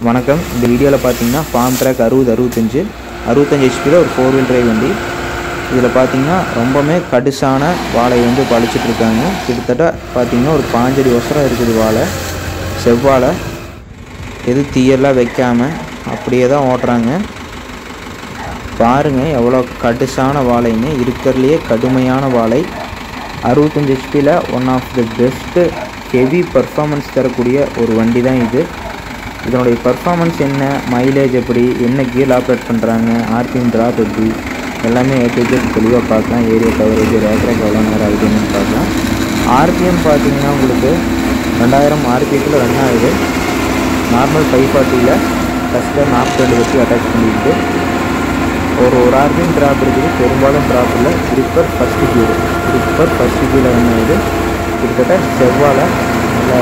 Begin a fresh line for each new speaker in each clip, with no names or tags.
வணக்கம் இந்த வீடியோவில் பார்த்தீங்கன்னா ஃபார்ம் ட்ராக் அறுபது அறுபத்தஞ்சு அறுபத்தஞ்சு ஹெச்பியில் ஒரு ஃபோர் வீல் டிரைவ் வண்டி இதில் பார்த்தீங்கன்னா ரொம்பவுமே கடுசான வாழை வந்து பழிச்சிட்டு இருக்காங்க கிட்டத்தட்ட பார்த்தீங்கன்னா ஒரு பாஞ்சடி வருஷம் இருக்குது வாழை செவ்வாழை எது தீயெல்லாம் வைக்காம அப்படியே தான் ஓட்டுறாங்க பாருங்கள் எவ்வளோ கடுசான வாழைன்னு இருக்கிறதுலையே கடுமையான வாழை அறுபத்தஞ்சு ஹெச்பியில் one of the best heavy performance தரக்கூடிய ஒரு வண்டி தான் இது இதனுடைய பர்ஃபார்மன்ஸ் என்ன மைலேஜ் எப்படி என்ன கியர் ஆப்ரேட் பண்ணுறாங்க ஆர்பிஎம் ட்ராப் எப்படி எல்லாமே ஏ டு ஜெட் தெளிவாக பார்க்கலாம் ஏரியா கவரேஜ் ஒரு ஏக்கராக்கு எவ்வளோ நேரம் ஆகுதுன்னு பார்க்கலாம் ஆர்பிஎம் பார்த்தீங்கன்னா உங்களுக்கு ரெண்டாயிரம் ஆர்பிஎத்தில் ரன் ஆகுது நார்மல் ஃபைவ் ஃபார்ட்டியில் ஃபஸ்ட்டு நாற்பத்தி ரெண்டு வச்சு அட்டாச் பண்ணிட்டு ஒரு ஒரு ஆர்பிஎம் ட்ராப் இருக்குது பெரும்பாலும் ட்ராப் இல்லை tripper first gear tripper first கீழே ரன் ஆகுது கிட்டத்தட்ட செவ்வாழை நல்ல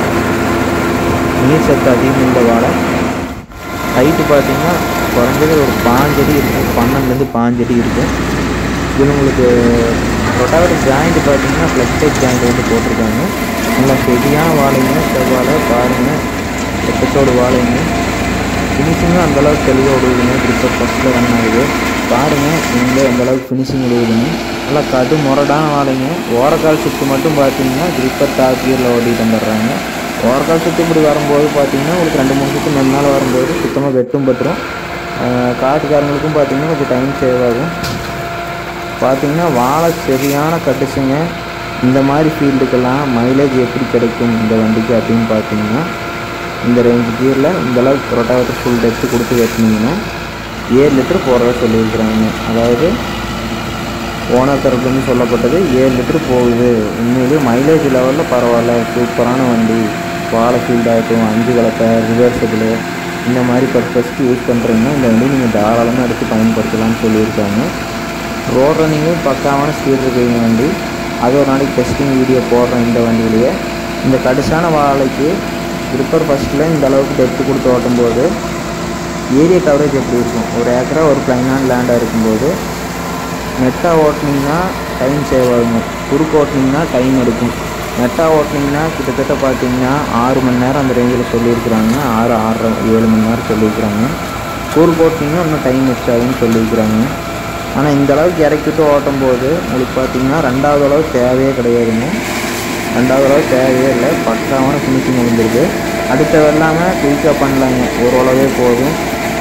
நீர் சத்து அதிகம் உள்ள வாழை ஹைட்டு பார்த்தீங்கன்னா குறைஞ்சது ஒரு பாஞ்சடி இருக்கும் பன்னெண்டுலேருந்து பாஞ்சடி இருக்கும் இதில் உங்களுக்கு ரொட்டாவேட்டர் ஜாயிண்ட் பார்த்தீங்கன்னா ஃப்ளெக்ஸ் டைப் ஜாயிண்ட் வந்து போட்டிருக்காங்க நல்லா ஹெவியான வாழைங்க செவ்வாழை பாருங்கள் எக்கச்சோடு வாழைங்க ஃபினிஷிங்கும் அந்தளவுக்கு தெளிவாக விடுவதுங்க கிரிப்பர் ஃபஸ்ட்டில் ரன் ஆகுது பாருங்கள் நீங்களே அந்தளவுக்கு ஃபினிஷிங் விடுவதுங்க நல்லா கடு முரடான வாழைங்க ஓரக்கால் சுற்று மட்டும் பார்த்தீங்கன்னா கிரிப்பர் டாப் கியரில் ஓட்டிட்டு வந்துடுறாங்க ஓரக்கால் சுற்று இப்படி வரும்போது பார்த்தீங்கன்னா உங்களுக்கு ரெண்டு மூணு சுற்று நல்ல நாள் வரும்போது சுத்தமாக வெட்டும் பட்டுரும் காட்டுக்காரங்களுக்கும் பார்த்தீங்கன்னா கொஞ்சம் டைம் சேவ் ஆகும் பார்த்தீங்கன்னா வாழை சரியான கட்டுச்சுங்க இந்த மாதிரி ஃபீல்டுக்கெல்லாம் மைலேஜ் எப்படி கிடைக்கும் இந்த வண்டிக்கு அப்படின்னு பார்த்தீங்கன்னா இந்த ரேஞ்ச் கியரில் இந்த அளவுக்கு ரொட்டாவேட்டர் ஃபுல் டெப்த்து கொடுத்து வெட்டினீங்கன்னா ஏழு லிட்டர் போகிறதா சொல்லியிருக்கிறாங்க அதாவது ஓனர் தரப்புலேருந்து சொல்லப்பட்டது ஏழு லிட்டர் போகுது உண்மையிலேயே மைலேஜ் லெவலில் பரவாயில்ல சூப்பரான வண்டி வாழை ஃபீல்ட் ஆகட்டும் அஞ்சு கலப்பை ரிவர்சபிள் இந்த மாதிரி பர்பஸ்க்கு யூஸ் பண்ணுறீங்கன்னா இந்த வண்டி நீங்கள் தாராளமாக எடுத்து பயன்படுத்தலாம்னு சொல்லியிருக்காங்க ரோட் ரன்னிங்கும் பக்காவான ஸ்பீட் இருக்குங்க வண்டி அது ஒரு நாளைக்கு டெஸ்டிங் வீடியோ போடுறேன் இந்த வண்டியிலேயே இந்த கடுசான வாழைக்கு ட்ரிப்பர் ஃபஸ்ட்டில் இந்த அளவுக்கு டெப்த்து கொடுத்து ஓட்டும்போது ஏரியா கவரேஜ் எப்படி இருக்கும் ஒரு ஏக்கரா ஒரு பிளைனான லேண்டாக இருக்கும்போது நெட்டாக ஓட்டினீங்கன்னா டைம் சேவ் ஆகுங்க குறுக்கு ஓட்டினீங்கன்னா டைம் எடுக்கும் நெட்டாக ஓட்டினீங்கன்னா கிட்டத்தட்ட பார்த்தீங்கன்னா ஆறு மணி நேரம் அந்த ரேஞ்சில் சொல்லியிருக்கிறாங்க ஆறு ஆறரை ஏழு மணி நேரம் சொல்லியிருக்கிறாங்க குறுக்கு ஓட்டினீங்கன்னா இன்னும் டைம் வச்சாதுன்னு சொல்லியிருக்கிறாங்க ஆனால் இந்த அளவுக்கு இறக்கிட்டு ஓட்டும் போது உங்களுக்கு பார்த்தீங்கன்னா ரெண்டாவது அளவு தேவையே கிடையாதுங்க ரெண்டாவது அளவு தேவையே இல்லை பக்காவான ஃபினிஷிங் வந்துருக்கு அடுத்த வெள்ளாமல் குயிக்காக பண்ணலாங்க ஓரளவே போதும்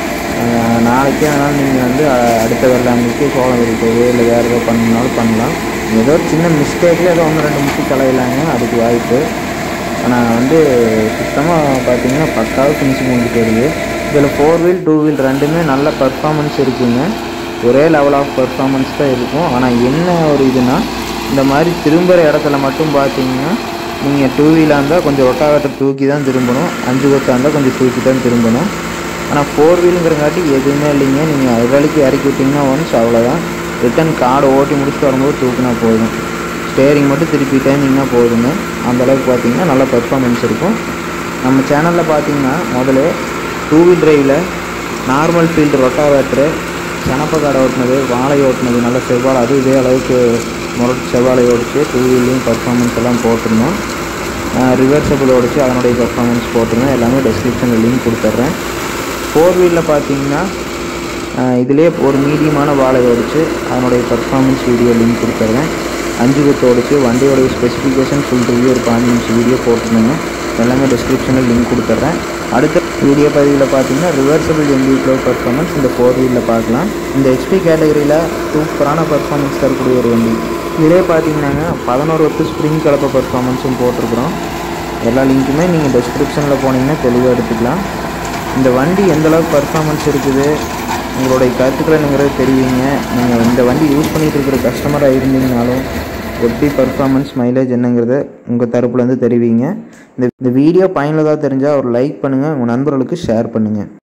நாளைக்கே அதனால் நீங்கள் வந்து அடுத்த வெள்ளாமைக்கு சோளம் விரிக்கிறது இல்லை வேறு ஏதோ பண்ணாலும் பண்ணலாம் ஏதோ ஒரு சின்ன மிஸ்டேக்கில் ஏதோ ஒன்று ரெண்டு முட்டி கலையிலாங்க அதுக்கு வாய்ப்பு ஆனால் வந்து சுத்தமாக பார்த்தீங்கன்னா பக்காவாக ஃபினிஷிங் வந்துட்டு வருது இதில் ஃபோர் வீல் டூ வீல் ரெண்டுமே நல்ல பர்ஃபார்மன்ஸ் இருக்குங்க ஒரே லெவல் ஆஃப் பர்ஃபார்மன்ஸ் தான் இருக்கும் ஆனால் என்ன ஒரு இதுனா இந்த மாதிரி திரும்புகிற இடத்துல மட்டும் பார்த்தீங்கன்னா நீங்கள் டூ வீலாக இருந்தால் கொஞ்சம் ரொட்டாவேட்டர் தூக்கி தான் திரும்பணும் அஞ்சு கொத்தாக இருந்தால் கொஞ்சம் தூக்கி தான் திரும்பணும் ஆனால் ஃபோர் வீலுங்கிறங்காட்டி எதுவுமே இல்லைங்க நீங்கள் அதுகளுக்கு இறக்கி விட்டிங்கன்னா ஒன்ஸ் அவ்வளோதான் ரிட்டன் கார்டை ஓட்டி முடிச்சுட்டு வரும்போது தூக்குனா போதும் ஸ்டேரிங் மட்டும் திருப்பிட்டே இருந்தீங்கன்னா போதுங்க அந்தளவுக்கு பார்த்தீங்கன்னா நல்ல பர்ஃபார்மன்ஸ் இருக்கும் நம்ம சேனலில் பார்த்தீங்கன்னா முதல்ல டூ வீல் டிரைவில் நார்மல் ஃபீல்டு ரொட்டாவேட்ரு சனப்ப காடை ஓட்டினது வாழை ஓட்டினது நல்ல செவ்வாழை அது இதே அளவுக்கு முரட்டு செவ்வாழை ஓடிச்சு டூ வீல்லையும் பர்ஃபார்மன்ஸ் எல்லாம் போட்டிருந்தோம் ரிவர்சபிள் ஓடிச்சு அதனுடைய பர்ஃபார்மன்ஸ் போட்டிருந்தேன் எல்லாமே டெஸ்கிரிப்ஷனில் லிங்க் கொடுத்துட்றேன் ஃபோர் வீலில் பார்த்தீங்கன்னா இதிலே ஒரு மீடியமான வாழை ஓடிச்சு அதனுடைய பர்ஃபார்மன்ஸ் வீடியோ லிங்க் கொடுத்துட்றேன் அஞ்சு குத்து ஓடிச்சு வண்டியோடைய ஸ்பெசிஃபிகேஷன் ஃபுல் ரிவ்யூ ஒரு பாஞ்சு நிமிஷம் வீடியோ போட்டிருந்தேங்க எல்லாமே டெஸ்கிரிப்ஷனில் லிங்க் கொடுத்துட்றேன் அடுத்த வீடியோ பதிவில் பார்த்தீங்கன்னா ரிவர்சபிள் எம்பி க்ளோ பர்ஃபார்மன்ஸ் இந்த ஃபோர் வீலில் பார்க்கலாம் இந்த ஹெச்பி கேட்டகரியில் சூப்பரான பர்ஃபார்மன்ஸ் தரக்கூடிய ஒரு வண்டி இதிலே பார்த்தீங்கன்னாங்க பதினோரு வருஷம் ஸ்ப்ரிங் கலப்ப பர்ஃபார்மன்ஸும் போட்டிருக்கிறோம் எல்லா லிங்க்குமே நீங்கள் டெஸ்கிரிப்ஷனில் போனீங்கன்னா தெளிவாக எடுத்துக்கலாம் இந்த வண்டி எந்தளவுக்கு பர்ஃபார்மன்ஸ் இருக்குது உங்களுடைய கருத்துக்களை நீங்கள் தெரிவிங்க நீங்கள் இந்த வண்டி யூஸ் பண்ணிகிட்டு இருக்கிற கஸ்டமராக இருந்தீங்கனாலும் எப்படி பர்ஃபார்மன்ஸ் மைலேஜ் என்னங்கிறத உங்கள் தரப்புலேருந்து தெரிவிங்க இந்த இந்த வீடியோ பயனுள்ளதாக தெரிஞ்சால் ஒரு லைக் பண்ணுங்கள் உங்கள் நண்பர்களுக்கு ஷேர் பண்ணுங்கள்